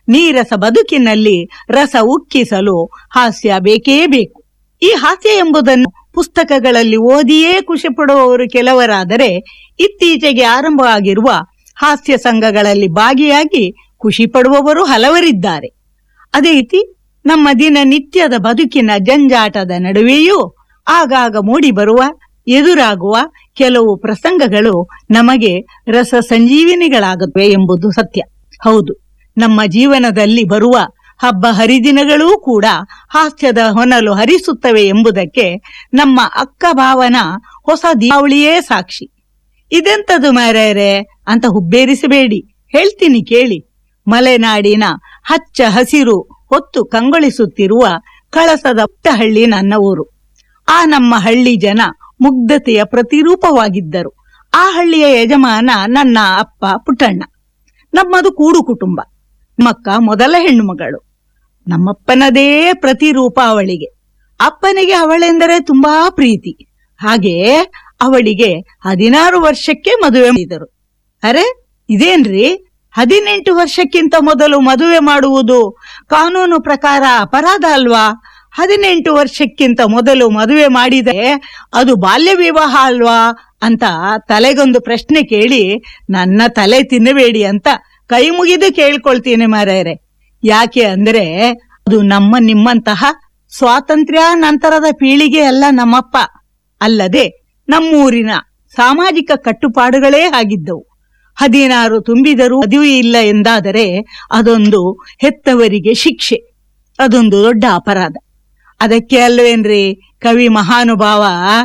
ನೀರಸ ಬದುಕಿನಲ್ಲಿ ರಸ ಉಕ್ಕಿಸಲು ಹಾಸ್ಯ ಬೇಕೇ ಬೇಕು ಈ ಹಾಸ್ಯ ಎಂಬುದನ್ನು ಪುಸ್ತಕಗಳಲ್ಲಿ ಓದಿಯೇ ಖುಷಿ ಪಡುವವರು ಕೆಲವರಾದರೆ ಇತ್ತೀಚೆಗೆ ಆರಂಭವಾಗಿರುವ ಹಾಸ್ಯ ಸಂಘಗಳಲ್ಲಿ ಭಾಗಿಯಾಗಿ ಖುಷಿ ಪಡುವವರು ಹಲವರಿದ್ದಾರೆ ಅದೇ ರೀತಿ ನಮ್ಮ ದಿನನಿತ್ಯದ ಬದುಕಿನ ಜಂಜಾಟದ ನಡುವೆಯೂ ಆಗಾಗ ಮೂಡಿಬರುವ ಎದುರಾಗುವ ಕೆಲವು ಪ್ರಸಂಗಗಳು ನಮಗೆ ರಸ ಸಂಜೀವಿನಿಗಳಾಗುತ್ತವೆ ಎಂಬುದು ಸತ್ಯ ಹೌದು ನಮ್ಮ ಜೀವನದಲ್ಲಿ ಬರುವ ಹಬ್ಬ ಹರಿದಿನಗಳೂ ಕೂಡ ಹಾಸ್ಯದ ಹೊನಲು ಹರಿಸುತ್ತವೆ ಎಂಬುದಕ್ಕೆ ನಮ್ಮ ಅಕ್ಕ ಭಾವನ ಹೊಸ ದೀಪಾವಳಿಯೇ ಸಾಕ್ಷಿ ಇದೆಂತದು ಮಾರ್ಯಾರೆ ಅಂತ ಹುಬ್ಬೇರಿಸಬೇಡಿ ಹೇಳ್ತೀನಿ ಕೇಳಿ ಮಲೆನಾಡಿನ ಹಚ್ಚ ಹಸಿರು ಹೊತ್ತು ಕಂಗೊಳಿಸುತ್ತಿರುವ ಕಳಸದ ಪುಟ್ಟಹಳ್ಳಿ ನನ್ನ ಊರು ಆ ನಮ್ಮ ಹಳ್ಳಿ ಜನ ಮುಗ್ಧತೆಯ ಪ್ರತಿರೂಪವಾಗಿದ್ದರು ಆ ಹಳ್ಳಿಯ ಯಜಮಾನ ನನ್ನ ಅಪ್ಪ ಪುಟ್ಟಣ್ಣ ನಮ್ಮದು ಕೂಡು ಕುಟುಂಬ ಮಕ್ಕ ಮೊದಲ ಹೆಣ್ಣು ಮಗಳು ನಮ್ಮಪ್ಪನದೇ ಪ್ರತಿರೂಪ ಅವಳಿಗೆ ಅಪ್ಪನಿಗೆ ಅವಳೆಂದರೆ ತುಂಬಾ ಪ್ರೀತಿ ಹಾಗೆ ಅವಳಿಗೆ ಹದಿನಾರು ವರ್ಷಕ್ಕೆ ಮದುವೆ ಮಾಡಿದರು ಅರೆ ಇದೇನ್ರಿ ಹದಿನೆಂಟು ವರ್ಷಕ್ಕಿಂತ ಮೊದಲು ಮದುವೆ ಮಾಡುವುದು ಕಾನೂನು ಪ್ರಕಾರ ಅಪರಾಧ ಅಲ್ವಾ ಹದಿನೆಂಟು ವರ್ಷಕ್ಕಿಂತ ಮೊದಲು ಮದುವೆ ಮಾಡಿದರೆ ಅದು ಬಾಲ್ಯ ವಿವಾಹ ಅಲ್ವಾ ಅಂತ ತಲೆಗೊಂದು ಪ್ರಶ್ನೆ ಕೇಳಿ ನನ್ನ ತಲೆ ತಿನ್ನಬೇಡಿ ಅಂತ ಕೈ ಮುಗಿದು ಕೇಳ್ಕೊಳ್ತೀನಿ ಮಾರಾಯರೆ ಯಾಕೆ ಅಂದ್ರೆ ಅದು ನಮ್ಮ ನಿಮ್ಮಂತಹ ಸ್ವಾತಂತ್ರ್ಯ ನಂತರದ ಪೀಳಿಗೆ ಅಲ್ಲ ನಮ್ಮಪ್ಪ ಅಲ್ಲದೆ ನಮ್ಮೂರಿನ ಸಾಮಾಜಿಕ ಕಟ್ಟುಪಾಡುಗಳೇ ಆಗಿದ್ದವು ಹದಿನಾರು ತುಂಬಿದರೂ ಮದುವೆ ಇಲ್ಲ ಎಂದಾದರೆ ಅದೊಂದು ಹೆತ್ತವರಿಗೆ ಶಿಕ್ಷೆ ಅದೊಂದು ದೊಡ್ಡ ಅಪರಾಧ ಅದಕ್ಕೆ ಅಲ್ವೇನ್ರಿ ಕವಿ ಮಹಾನುಭಾವ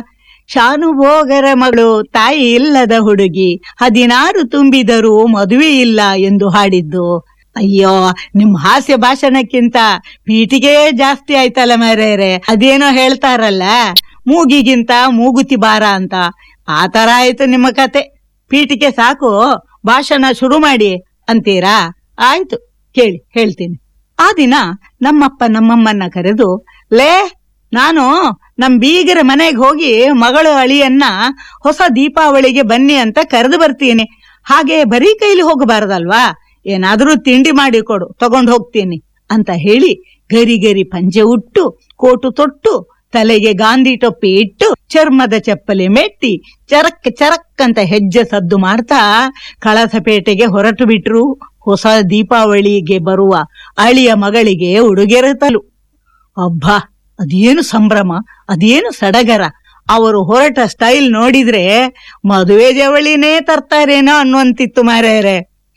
ಶಾನುಭೋಗರ ಮಗಳು ತಾಯಿ ಇಲ್ಲದ ಹುಡುಗಿ ಹದಿನಾರು ತುಂಬಿದರೂ ಮದುವೆ ಇಲ್ಲ ಎಂದು ಹಾಡಿದ್ದು ಅಯ್ಯೋ ನಿಮ್ ಹಾಸ್ಯ ಭಾಷಣಕ್ಕಿಂತ ಪೀಟಿಗೆ ಜಾಸ್ತಿ ಆಯ್ತಲ್ಲ ಮರೇರೆ ಅದೇನೋ ಹೇಳ್ತಾರಲ್ಲ ಮೂಗಿಗಿಂತ ಮೂಗುತಿ ಬಾರ ಅಂತ ಆ ತರ ಆಯ್ತು ನಿಮ್ಮ ಕತೆ ಪೀಟಿಗೆ ಸಾಕು ಭಾಷಣ ಶುರು ಮಾಡಿ ಅಂತೀರಾ ಆಯ್ತು ಕೇಳಿ ಹೇಳ್ತೀನಿ ಆ ದಿನ ನಮ್ಮಪ್ಪ ನಮ್ಮಮ್ಮನ್ನ ಕರೆದು ಲೇ ನಾನು ನಮ್ ಬೀಗರ ಮನೆಗೆ ಹೋಗಿ ಮಗಳು ಅಳಿಯನ್ನ ಹೊಸ ದೀಪಾವಳಿಗೆ ಬನ್ನಿ ಅಂತ ಕರೆದು ಬರ್ತೀನಿ ಹಾಗೆ ಬರೀ ಕೈಲಿ ಹೋಗಬಾರದಲ್ವಾ ಏನಾದ್ರೂ ತಿಂಡಿ ಮಾಡಿ ಕೊಡು ತಗೊಂಡ್ ಹೋಗ್ತೀನಿ ಅಂತ ಹೇಳಿ ಗರಿ ಗರಿ ಪಂಜೆ ಉಟ್ಟು ಕೋಟು ತೊಟ್ಟು ತಲೆಗೆ ಗಾಂಧಿ ಟೊಪ್ಪಿ ಇಟ್ಟು ಚರ್ಮದ ಚಪ್ಪಲಿ ಮೆಟ್ಟಿ ಚರಕ್ ಚರಕ್ ಅಂತ ಹೆಜ್ಜೆ ಸದ್ದು ಮಾಡ್ತಾ ಕಳಸಪೇಟೆಗೆ ಹೊರಟು ಬಿಟ್ರು ಹೊಸ ದೀಪಾವಳಿಗೆ ಬರುವ ಅಳಿಯ ಮಗಳಿಗೆ ಉಡುಗೆರೆ ತಲು ಅಬ್ಬಾ ಅದೇನು ಸಂಭ್ರಮ ಅದೇನು ಸಡಗರ ಅವರು ಹೊರಟ ಸ್ಟೈಲ್ ನೋಡಿದ್ರೆ ಮದುವೆ ಜವಳಿನೇ ತರ್ತಾರೇನೋ ಅನ್ನುವಂತಿತ್ತು ಮಾರ್ಯಾರೆ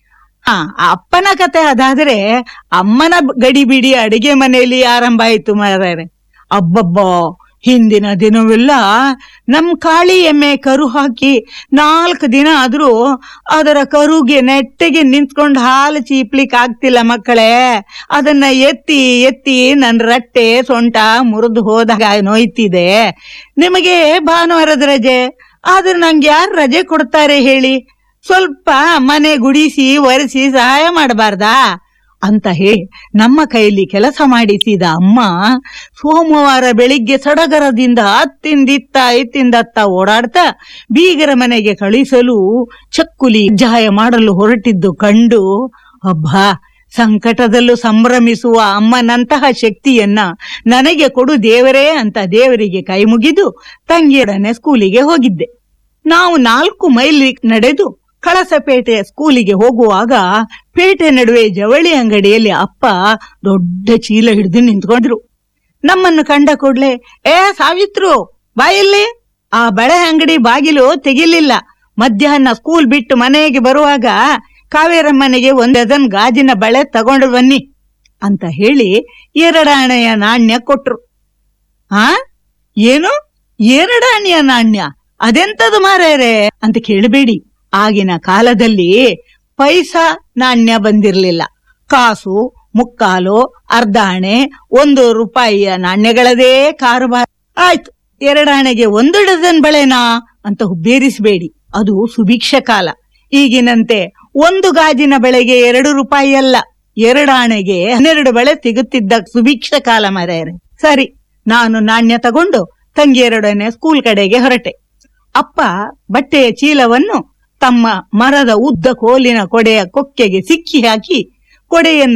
ಆ ಅಪ್ಪನ ಕತೆ ಅದಾದ್ರೆ ಅಮ್ಮನ ಗಡಿ ಬಿಡಿ ಅಡಿಗೆ ಮನೆಯಲ್ಲಿ ಆರಂಭ ಆಯ್ತು ಮಾರ್ಯಾರೆ ಅಬ್ಬಬ್ಬಾ ಹಿಂದಿನ ದಿನವೆಲ್ಲ ನಮ್ ಕಾಳಿ ಎಮ್ಮೆ ಕರು ಹಾಕಿ ನಾಲ್ಕು ದಿನ ಆದ್ರೂ ಅದರ ಕರುಗೆ ನೆಟ್ಟಗೆ ನಿಂತ್ಕೊಂಡು ಹಾಲು ಚೀಪ್ಲಿಕ್ ಆಗ್ತಿಲ್ಲ ಮಕ್ಕಳೇ ಅದನ್ನ ಎತ್ತಿ ಎತ್ತಿ ನನ್ ರಟ್ಟೆ ಸೊಂಟ ಮುರಿದು ಹೋದಾಗ ನೋಯ್ತಿದೆ ನಿಮಗೆ ಭಾನುವಾರದ ರಜೆ ಆದ್ರೆ ನಂಗೆ ಯಾರು ರಜೆ ಕೊಡ್ತಾರೆ ಹೇಳಿ ಸ್ವಲ್ಪ ಮನೆ ಗುಡಿಸಿ ಒರೆಸಿ ಸಹಾಯ ಮಾಡಬಾರ್ದಾ ಅಂತ ಹೇಳಿ ನಮ್ಮ ಕೈಲಿ ಕೆಲಸ ಮಾಡಿಸಿದ ಅಮ್ಮ ಸೋಮವಾರ ಬೆಳಿಗ್ಗೆ ಸಡಗರದಿಂದ ಅತ್ತಿಂದಿತ್ತ ಇತ್ತಿಂದತ್ತ ಓಡಾಡ್ತಾ ಬೀಗರ ಮನೆಗೆ ಕಳಿಸಲು ಚಕ್ಕುಲಿ ಜಾಯ ಮಾಡಲು ಹೊರಟಿದ್ದು ಕಂಡು ಅಬ್ಬಾ ಸಂಕಟದಲ್ಲೂ ಸಂಭ್ರಮಿಸುವ ಅಮ್ಮನಂತಹ ಶಕ್ತಿಯನ್ನ ನನಗೆ ಕೊಡು ದೇವರೇ ಅಂತ ದೇವರಿಗೆ ಕೈ ಮುಗಿದು ತಂಗಿಯೊಡನೆ ಸ್ಕೂಲಿಗೆ ಹೋಗಿದ್ದೆ ನಾವು ನಾಲ್ಕು ಮೈಲ್ ನಡೆದು ಕಳಸಪೇಟೆಯ ಸ್ಕೂಲಿಗೆ ಹೋಗುವಾಗ ಪೇಟೆ ನಡುವೆ ಜವಳಿ ಅಂಗಡಿಯಲ್ಲಿ ಅಪ್ಪ ದೊಡ್ಡ ಚೀಲ ಹಿಡಿದು ನಿಂತ್ಕೊಂಡ್ರು ನಮ್ಮನ್ನು ಕಂಡ ಕೂಡ್ಲೆ ಏ ಸಾವಿತ್ರು ಬಾಯಲ್ಲಿ ಆ ಬಳೆ ಅಂಗಡಿ ಬಾಗಿಲು ತೆಗಿಲಿಲ್ಲ ಮಧ್ಯಾಹ್ನ ಸ್ಕೂಲ್ ಬಿಟ್ಟು ಮನೆಗೆ ಬರುವಾಗ ಕಾವೇರಮ್ಮನಿಗೆ ಒಂದ್ ಡಜನ್ ಗಾಜಿನ ಬಳೆ ತಗೊಂಡು ಬನ್ನಿ ಅಂತ ಹೇಳಿ ಎರಡಾಣೆಯ ನಾಣ್ಯ ಕೊಟ್ರು ಆ ಏನು ಎರಡಾಣೆಯ ನಾಣ್ಯ ಅದೆಂತದು ಮಾರೇರೆ ಅಂತ ಕೇಳಬೇಡಿ ಆಗಿನ ಕಾಲದಲ್ಲಿ ಪೈಸಾ ನಾಣ್ಯ ಬಂದಿರ್ಲಿಲ್ಲ ಕಾಸು ಮುಕ್ಕಾಲು ಅರ್ಧಾಣೆ ಒಂದು ರೂಪಾಯಿಯ ನಾಣ್ಯಗಳದೇ ಕಾರುಬಾರ ಆಯ್ತು ಎರಡಾಣೆಗೆ ಒಂದು ಡಜನ್ ಬಳೆನಾ ಅಂತ ಹುಬ್ಬೇರಿಸಬೇಡಿ ಅದು ಸುಭಿಕ್ಷ ಕಾಲ ಈಗಿನಂತೆ ಒಂದು ಗಾಜಿನ ಬೆಳೆಗೆ ಎರಡು ರೂಪಾಯಿ ಅಲ್ಲ ಎರಡಾಣೆಗೆ ಹನ್ನೆರಡು ಬಳೆ ಸಿಗುತ್ತಿದ್ದ ಸುಭಿಕ್ಷ ಕಾಲ ಮರೆಯರೆ ಸರಿ ನಾನು ನಾಣ್ಯ ತಗೊಂಡು ತಂಗಿಯರೊಡನೆ ಸ್ಕೂಲ್ ಕಡೆಗೆ ಹೊರಟೆ ಅಪ್ಪ ಬಟ್ಟೆಯ ಚೀಲವನ್ನು ತಮ್ಮ ಮರದ ಉದ್ದ ಕೋಲಿನ ಕೊಡೆಯ ಕೊಕ್ಕೆಗೆ ಸಿಕ್ಕಿ ಹಾಕಿ ಕೊಡೆಯನ್ನು